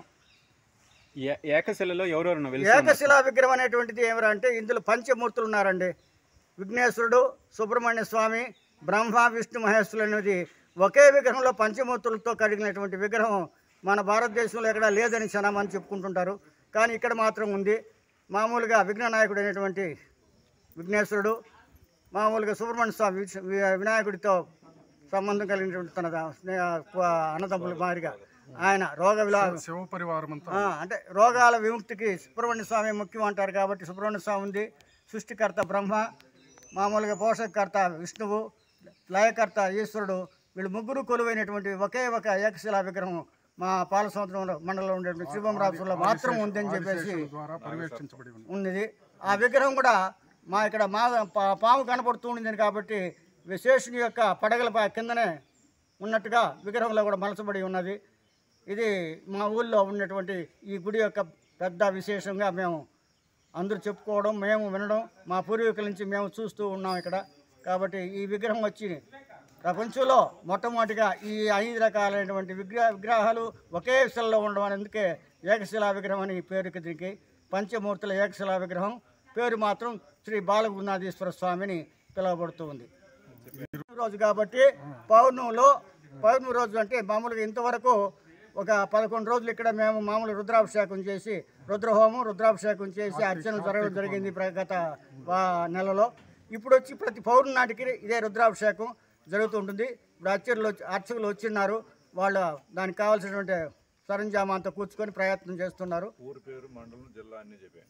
ఏ- ఏకశిలలో ఎవరెవరు వెళ్తారు ఏకశిలా విగ్రహం అనేటువంటిది ఏమరా అంటే ఇందులో పంచమూర్తులు ఉన్నారండి విఘ్నేశ్వరుడు సుబ్రహ్మణ్య స్వామి బ్రహ్మ విష్ణు మహేశ్వరులు అనేది ఒకే విగ్రహంలో పంచమూర్తులతో కలిగినటువంటి విగ్రహం మన భారతదేశంలో ఎక్కడా లేదని చాలా మంది చెప్పుకుంటుంటారు కానీ ఇక్కడ మాత్రం ఉంది మామూలుగా విఘ్ననాయకుడు అనేటువంటి విఘ్నేశ్వరుడు మామూలుగా సుబ్రహ్మణ్య స్వామి విష్- వి- వినాయకుడితో సంబంధం కలిగినటువంటి తన స్నేహ అన్నదమ్ముల మాదిరిగా ఆయన రోగ విలా శివ పరివారం అంతా ఆ, అంటే రోగాల విముక్తికి సుబ్రహ్మణ్య స్వామి ముఖ్యం అంటారు కాబట్టి సుబ్రహ్మణ్య స్వామి ఉంది సృష్టికర్త బ్రహ్మ మామూలుగా పోషకకర్త విష్ణువు లయకర్త ఈశ్వరుడు వీళ్ళు ముగ్గురు కొలువైనటువంటి ఒకే ఒక ఏకశిలా విగ్రహం మా పాల సముద్రంలో మండలంలో ఉండేటువంటి శివంరాజులో మాత్రం ఉందని చెప్పేసి ద్వారా పర్యవేక్షించబడి ఉంది ఉన్నది ఆ విగ్రహం కూడా మా ఇక్కడ మా పా- పాము కనపడుతూ ఉండింది కాబట్టి విశేషుని యొక్క పడగల పై- కిందనే ఉన్నట్టుగా విగ్రహంలో కూడా మలచబడి ఉన్నది ఇది మా ఊళ్ళో ఉన్నటువంటి ఈ గుడి యొక్క పెద్ద విశేషంగా మేము అందరూ చెప్పుకోవడం మేము వినడం మా పూర్వీకుల నుంచి మేము చూస్తూ ఉన్నాం ఇక్కడ కాబట్టి ఈ విగ్రహం వచ్చి ప్రపంచంలో మొట్టమొదటిగా ఈ ఐదు రకాలైనటువంటి విగ్రహ విగ్రహాలు ఒకే శిలలో ఉండడం అని అందుకే ఏకశిలా విగ్రహం అని పేరుకి దీనికి పంచమూర్తుల ఏకశిలా విగ్రహం పేరు మాత్రం శ్రీ బాలగురునాథేశ్వర స్వామిని పిలువబడుతూ ఉంది రోజు కాబట్టి పౌర్ణమిలో పౌర్ణమి రోజు అంటే మామూలుగా ఇంతవరకు ఒక పదకొండు రోజులు ఇక్కడ మేము మామూలు రుద్రాభిషేకం చేసి రుద్రహోమం రుద్రాభిషేకం చేసి అర్చన జరగడం జరిగింది ప్ర- గత వా- నెలలో ఇప్పుడు వచ్చి ప్రతి పౌర్ణమి నాటికి ఇదే రుద్రాభిషేకం జరుగుతూ ఉంటుంది ఇప్పుడు అర్చకులు వచ్చి అర్చకులు వచ్చిన్నారు వాళ్ళు దానికి కావాల్సినటువంటి సరంజామా అంతా కూర్చుకొని ప్రయత్నం చేస్తున్నారు ఊరి పేరు మండలం జిల్లా అన్ని చెప్పాను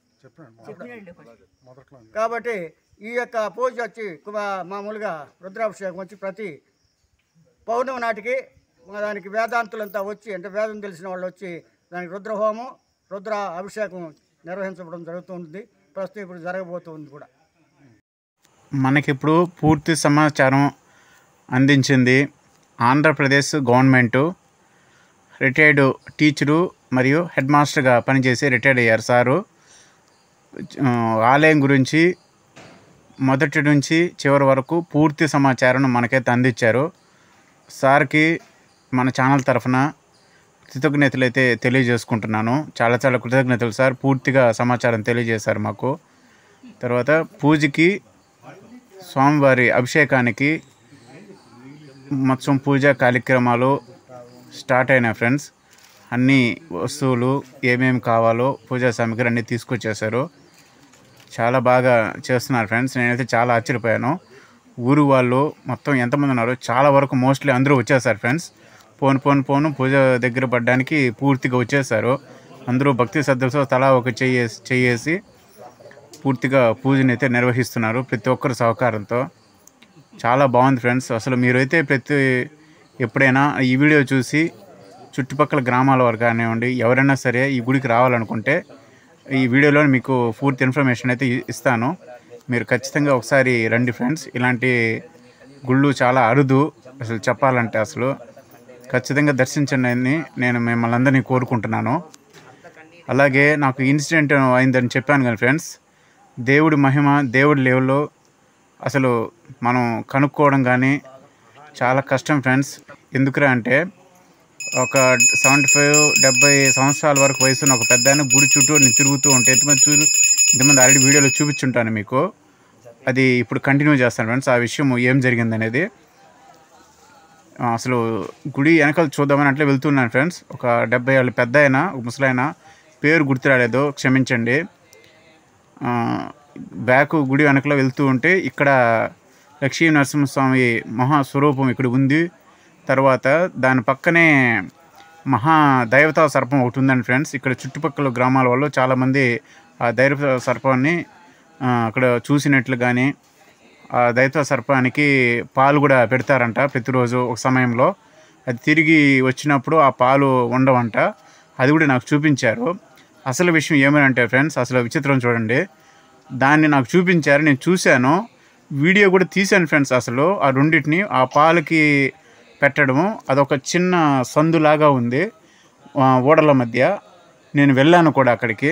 చెప్పాను మొదట్లో కాబట్టి ఈ యొక్క పూజ వచ్చి కుమ- మామూలుగా రుద్రాభిషేకం వచ్చి ప్రతి పౌర్ణమి నాటికి దానికి వేదాంతులంతా వచ్చి అంటే వేదం తెలిసిన వాళ్ళు వచ్చి దానికి రుద్రహోమం రుద్ర అభిషేకం నిర్వహించడం జరుగుతుంది ప్రస్తుతం ఇప్పుడు జరగబోతుంది కూడా మనకిప్పుడు పూర్తి సమాచారం అందించింది ఆంధ్రప్రదేశ్ గవర్నమెంటు రిటైర్డ్ టీచరు మరియు హెడ్ మాస్టర్గా పనిచేసి రిటైర్డ్ అయ్యారు సారు ఆ, ఆలయం గురించి మొదటి నుంచి చివరి వరకు పూర్తి సమాచారం మనకైతే అందించారు సార్కి మన ఛానల్ తరఫున కృతజ్ఞతలు అయితే తెలియజేసుకుంటున్నాను చాలా చాలా కృతజ్ఞతలు సార్ పూర్తిగా సమాచారం తెలియజేశారు మాకు తర్వాత పూజకి స్వామివారి అభిషేకానికి మొత్తం పూజా కార్యక్రమాలు స్టార్ట్ అయినాయి ఫ్రెండ్స్ అన్ని వస్తువులు ఏమేమి కావాలో పూజా సామాగ్రి అన్నీ తీసుకొచ్చేసారు చాలా బాగా చేస్తున్నారు ఫ్రెండ్స్ నేనైతే చాలా ఆశ్చర్యపోయాను ఊరు వాళ్ళు మొత్తం ఎంతమంది ఉన్నారు చాలా వరకు మోస్ట్లీ అందరూ వచ్చేసారు ఫ్రెండ్స్ పోను పోను పోను పూజ దగ్గర పడడానికి పూర్తిగా వచ్చేసారు అందరూ భక్తి శ్రద్ధలతో తలా ఒక చెయ్యేసి చెయ్యేసి పూర్తిగా పూజని అయితే నిర్వహిస్తున్నారు ప్రతి ఒక్కరి సహకారంతో చాలా బాగుంది ఫ్రెండ్స్ అసలు మీరైతే ప్రతి ఎప్పుడైనా ఈ వీడియో చూసి చుట్టుపక్కల గ్రామాల వారు కానివ్వండి ఎవరైనా సరే ఈ గుడికి రావాలనుకుంటే ఈ వీడియోలో మీకు పూర్తి ఇన్ఫర్మేషన్ అయితే ఇ- ఇస్తాను మీరు ఖచ్చితంగా ఒకసారి రండి ఫ్రెండ్స్ ఇలాంటి గుళ్ళు చాలా అరుదు అసలు చెప్పాలంటే అసలు ఖచ్చితంగా దర్శించండి అని నేను మిమ్మల్ని అందరినీ కోరుకుంటున్నాను అలాగే నాకు ఇన్సిడెంట్ అయిందని చెప్పాను కానీ ఫ్రెండ్స్ దేవుడి మహిమ దేవుడి లెవెల్లో అసలు మనం కనుక్కోవడం కానీ చాలా కష్టం ఫ్రెండ్స్ ఎందుకురా అంటే ఒక సెవెంటీ ఫైవ్ డెబ్బై సంవత్సరాల వరకు వయసున్న ఒక పెద్ద ఆయన గుడి చుట్టూ నేను తిరుగుతూ ఉంటే ఎంతమంది చూ ఇంతమంది ఆల్రెడీ వీడియోలో చూపించుంటాను మీకు అది ఇప్పుడు కంటిన్యూ చేస్తాను ఫ్రెండ్స్ ఆ విషయం ఏం జరిగింది అనేది ఆ, అసలు గుడి వెనకాల చూద్దామని అట్లే వెళ్తున్నాను ఫ్రెండ్స్ ఒక డెబ్బై ఏళ్ళ పెద్ద ఆయన ఒక ముసలాయన పేరు గుర్తు రాలేదు క్షమించండి ఆ, బ్యాక్ గుడి వెనకలో వెళ్తూ ఉంటే ఇక్కడ లక్ష్మీ నరసింహస్వామి మహాస్వరూపం ఇక్కడ ఉంది తర్వాత దాని పక్కనే మహా దైవతా సర్పం ఒకటి ఉందండి ఫ్రెండ్స్ ఇక్కడ చుట్టుపక్కల గ్రామాల వాళ్ళు చాలామంది ఆ దైవ సర్పాన్ని ఆ, అక్కడ చూసినట్లు కానీ ఆ దైవ సర్పానికి పాలు కూడా పెడతారంట ప్రతిరోజు ఒక సమయంలో అది తిరిగి వచ్చినప్పుడు ఆ పాలు ఉండవంట అది కూడా నాకు చూపించారు అసలు విషయం ఏమనంటే ఫ్రెండ్స్ అసలు విచిత్రం చూడండి దాన్ని నాకు చూపించారు నేను చూశాను వీడియో కూడా తీశాను ఫ్రెండ్స్ అసలు ఆ రెండింటిని ఆ పాలకి పెట్టడము అదొక చిన్న సందులాగా ఉంది ఆ, ఓడల మధ్య నేను వెళ్ళాను కూడా అక్కడికి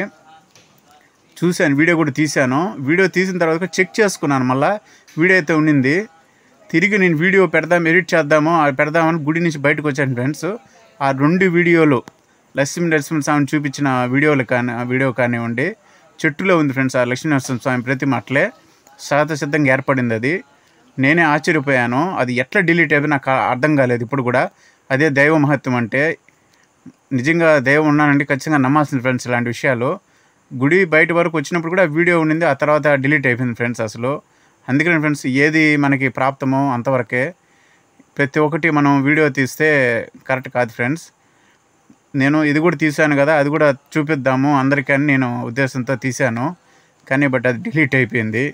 చూశాను వీడియో కూడా తీశాను వీడియో తీసిన తర్వాత చెక్ చేసుకున్నాను మళ్ళీ వీడియో అయితే ఉండింది తిరిగి నేను వీడియో పెడదాం ఎడిట్ చేద్దాము అది పెడదామని గుడి నుంచి బయటకు వచ్చాను ఫ్రెండ్స్ ఆ రెండు వీడియోలు లక్ష్మీ నరసింహస్వామిని చూపించిన వీడియోలు కానీ ఆ వీడియో కానివ్వండి చెట్టులో ఉంది ఫ్రెండ్స్ ఆ లక్ష్మీ నరసింహస్వామి ప్రతిమ అట్లే సహజ సిద్ధంగా ఏర్పడింది అది నేనే ఆశ్చర్యపోయాను అది ఎట్లా డిలీట్ అయిపోయి నాకు అర్థం కాలేదు ఇప్పుడు కూడా అదే దైవ మహత్వం అంటే నిజంగా దైవం ఉన్నానంటే ఖచ్చితంగా నమ్మాల్సింది ఫ్రెండ్స్ ఇలాంటి విషయాలు గుడి బయట వరకు వచ్చినప్పుడు కూడా వీడియో ఉండింది ఆ తర్వాత డిలీట్ అయిపోయింది ఫ్రెండ్స్ అసలు అందుకని ఫ్రెండ్స్ ఏది మనకి ప్రాప్తమో అంతవరకే ప్రతి ఒక్కటి మనం వీడియో తీస్తే కరెక్ట్ కాదు ఫ్రెండ్స్ నేను ఇది కూడా తీశాను కదా అది కూడా చూపిద్దాము అందరికీ అని నేను ఉద్దేశంతో తీశాను కానీ బట్ అది డిలీట్ అయిపోయింది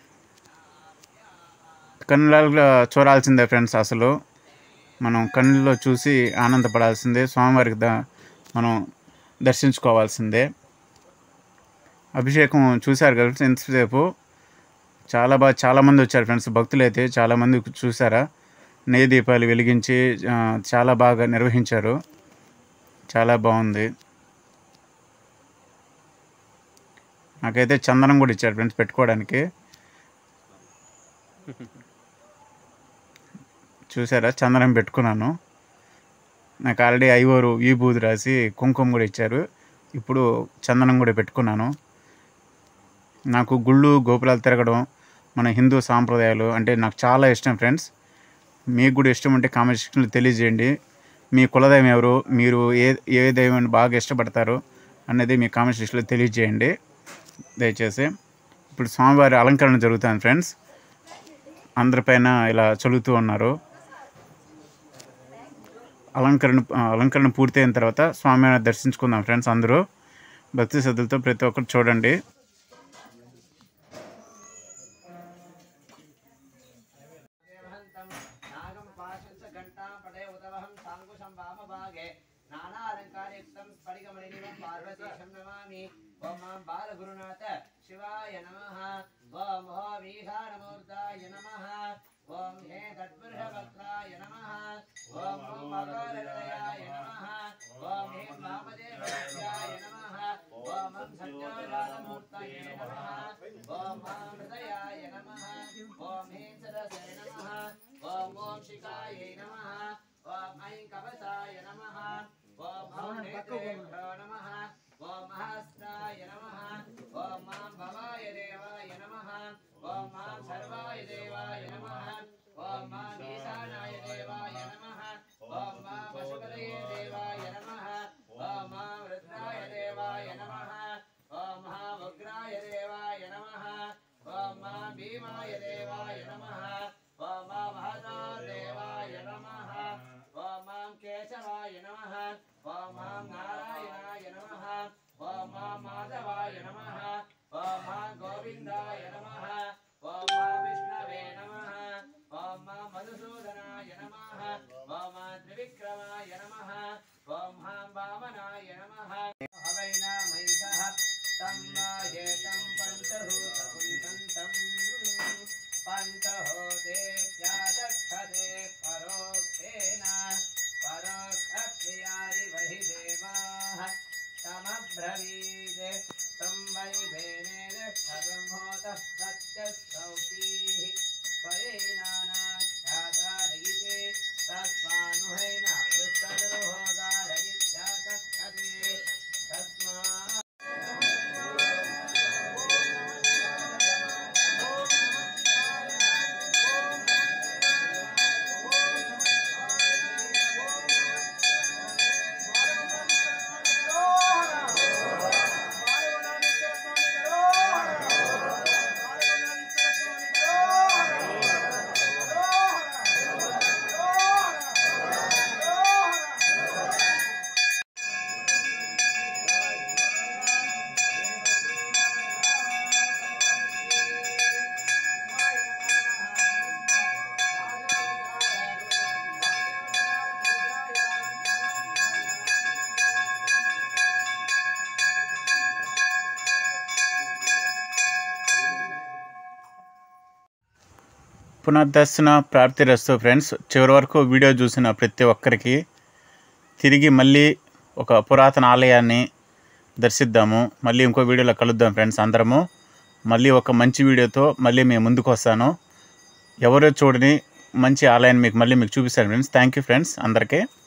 కన్నులలో చూడాల్సిందే ఫ్రెండ్స్ అసలు మనం కన్నుల్లో చూసి ఆనందపడాల్సిందే స్వామివారికి ద మనం దర్శించుకోవాల్సిందే అభిషేకం చూశారు కదా ఫ్రెండ్స్ ఎంతసేపు చాలా బాగా చాలామంది వచ్చారు ఫ్రెండ్స్ భక్తులు అయితే చాలామంది చూసారా నెయ్యి దీపాలు వెలిగించి ఆ, చాలా బాగా నిర్వహించారు చాలా బాగుంది నాకైతే చందనం కూడా ఇచ్చారు ఫ్రెండ్స్ పెట్టుకోవడానికి చూసారా చందనం పెట్టుకున్నాను నాకు ఆల్రెడీ ఐవోరు ఈ బూది రాసి కుంకుమ కూడా ఇచ్చారు ఇప్పుడు చందనం కూడా పెట్టుకున్నాను నాకు గుళ్ళు గోపురాలు తిరగడం మన హిందూ సాంప్రదాయాలు అంటే నాకు చాలా ఇష్టం ఫ్రెండ్స్ మీకు కూడా ఇష్టం ఉంటే కామెంట్ సెక్షన్లో తెలియజేయండి మీ కులదైవం ఎవరు మీరు ఏ ఏ దైవాన్ని బాగా ఇష్టపడతారు అనేది మీ కామెంట్ సెక్షన్లో తెలియజేయండి దయచేసి ఇప్పుడు స్వామివారి అలంకరణ జరుగుతుంది ఫ్రెండ్స్ అందరిపైన ఇలా చదువుతూ ఉన్నారు అలంకరణ అలంకరణ పూర్తయిన తర్వాత స్వామివారిని దర్శించుకుందాం ఫ్రెండ్స్ అందరూ భక్తి శ్రద్ధలతో ప్రతి ఒక్కరు చూడండి నాగం పాశంస ఘంటాం పడే ఉదవహం సాంకుశం వామభాగే నానాలంకారయుక్తం స్ఫటికమణినివం పార్వతీశం నమామి ఓం మాం బాలగురునాథ శివాయ నమః ఓం హో వీహానమూర్తాయ నమః ఓం హే తత్పురుషవక్త్రాయ నమః ఓం ఓం మకరహృదయాయ నమః ఓం హే వామదేవాయ నమః ఓం ఓం సత్యోజాతమూర్తయే నమః ఓం మాం హృదయాయ నమః ఓం హేం సరసే నమః ఓం ఓం శిఖాయై నమః ఓం ఐం కవచాయ నమః ఓం ఓం నేత్రేభ్యో నమః ఓం మహాస్త్రాయ నమః ఓం మాం భవాయ దేవాయ నమః ఓం మాం సర్వాయ దేవాయ నమః ఓం మాం ఈశానాయ దేవాయ నమః ఓం మాం పశుపతయే దేవాయ నమః ఓం మాం రుద్రాయ దేవాయ నమః ఓం మహావగ్రాయ దేవాయ నమః ఓం మాం భీమాయ దేవాయ నమః ఓం మాం మహదాదేవాయ నమః ఓం మాం కేశవాయ నమః ఓం మాం నారాయణాయ నమః ఓం మాం మాధవాయ నమః ఓం మాం గోవింద हवैना महिषः तं वायेतं पञ्चभूतपुंसन्तं पञ्चहोतेत्यादक्षते परोक्षेण परोक्षक्रियादिवहि देवाः तमब्रवीत् तं वै भेनेन क्षब्रह्मोतः प्रत्यस्तौषीः स्वयैनानाख्यातारयिते तस्मानुहैना वृत्तदुर्होदारयित्याकथते तस्मात् పునర్దర్శన ప్రాప్తిరస్తు ఫ్రెండ్స్ చివరి వరకు వీడియో చూసిన ప్రతి ఒక్కరికి తిరిగి మళ్ళీ ఒక పురాతన ఆలయాన్ని దర్శిద్దాము మళ్ళీ ఇంకో వీడియోలో కలుద్దాం ఫ్రెండ్స్ అందరము మళ్ళీ ఒక మంచి వీడియోతో మళ్ళీ మేము ముందుకు వస్తాను ఎవరో చూడని మంచి ఆలయాన్ని మీకు మళ్ళీ మీకు చూపిస్తాను ఫ్రెండ్స్ థ్యాంక్ యూ ఫ్రెండ్స్ అందరికీ